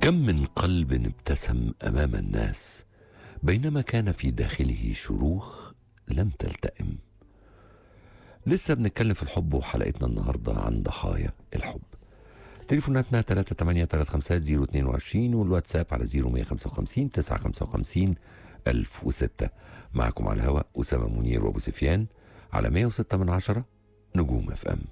كم من قلب ابتسم امام الناس بينما كان في داخله شروخ لم تلتئم لسه بنتكلم في الحب وحلقتنا النهارده عن ضحايا الحب تليفوناتنا 383 والواتساب على 0155 955 1006 معكم على الهواء أسامة منير وأبو سفيان على 106 من عشرة نجوم اف ام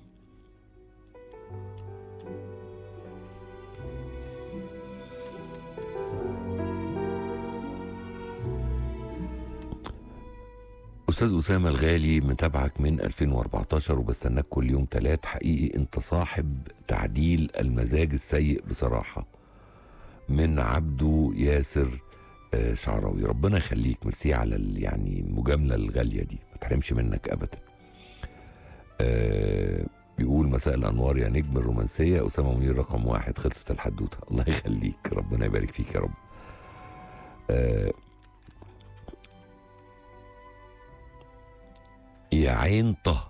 أستاذ أسامة الغالي متابعك من 2014 وبستناك كل يوم تلات حقيقي أنت صاحب تعديل المزاج السيء بصراحة من عبده ياسر آه، شعراوي ربنا يخليك ميرسي على ال- يعني المجاملة الغالية دي ما تحرمش منك أبدا آه، بيقول مساء الأنوار يا نجم الرومانسية أسامة منير رقم واحد خلصت الحدوتة الله يخليك ربنا يبارك فيك يا رب آه، يا عين طه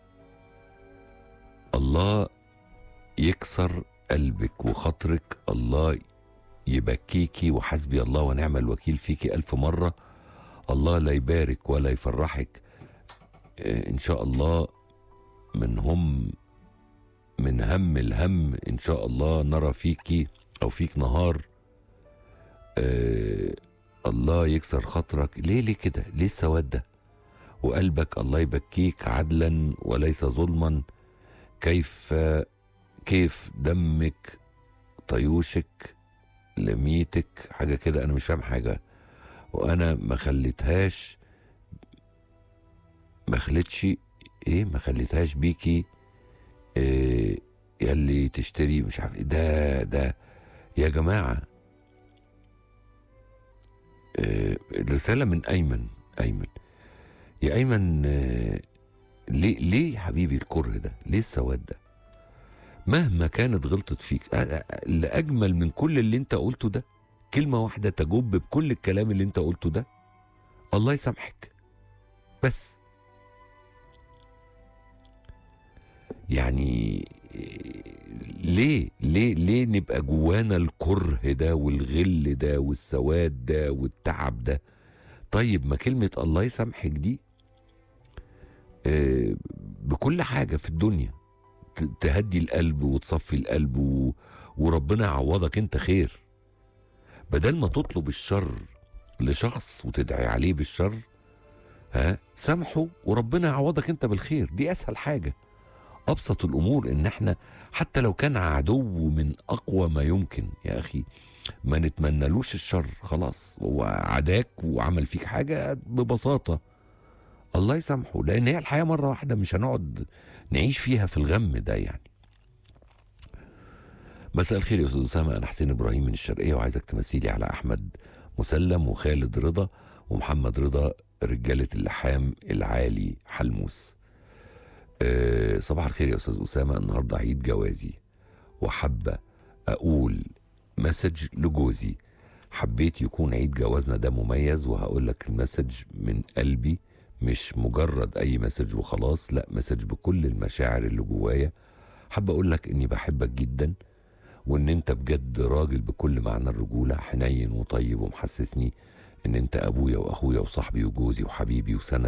الله يكسر قلبك وخاطرك الله يبكيكي وحسبي الله ونعم الوكيل فيكي ألف مرة الله لا يبارك ولا يفرحك آه، إن شاء الله من هم من هم الهم إن شاء الله نرى فيكي أو فيك نهار آه الله يكسر خاطرك ليه ليه كده ليه السواد ده وقلبك الله يبكيك عدلا وليس ظلما كيف كيف دمك طيوشك لميتك حاجة كده أنا مش فاهم حاجة وأنا ما خليتهاش ما خليتش إيه ما خليتهاش بيكي إيه يلي تشتري مش عارف إيه ده ده يا جماعة إيه الرسالة من أيمن أيمن يا ايمن آه، ليه ليه يا حبيبي الكره ده ليه السواد ده مهما كانت غلطت فيك آه، آه، اللي اجمل من كل اللي انت قلته ده كلمه واحده تجب بكل الكلام اللي انت قلته ده الله يسامحك بس يعني آه، ليه ليه ليه نبقى جوانا الكره ده والغل ده والسواد ده والتعب ده طيب ما كلمة الله يسامحك دي آه، بكل حاجة في الدنيا ت- تهدي القلب وتصفي القلب و... وربنا يعوضك انت خير بدل ما تطلب الشر لشخص وتدعي عليه بالشر ها سامحه وربنا يعوضك انت بالخير دي اسهل حاجة ابسط الامور ان احنا حتى لو كان عدو من اقوى ما يمكن يا اخي ما نتمنالوش الشر خلاص هو عداك وعمل فيك حاجة ببساطة الله يسامحه لأن هي الحياة مرة واحدة مش هنقعد نعيش فيها في الغم ده يعني مساء الخير يا أستاذ أسامة أنا حسين إبراهيم من الشرقية وعايزك تمثيلي على أحمد مسلم وخالد رضا ومحمد رضا رجالة اللحام العالي حلموس أه صباح الخير يا أستاذ أسامة النهاردة عيد جوازي وحابة أقول مسج لجوزي حبيت يكون عيد جوازنا ده مميز وهقول لك المسج من قلبي مش مجرد اي مسج وخلاص لا مسج بكل المشاعر اللي جوايا حابة اقول لك اني بحبك جدا وان انت بجد راجل بكل معنى الرجولة حنين وطيب ومحسسني ان انت ابويا واخويا وصاحبي وجوزي وحبيبي وسند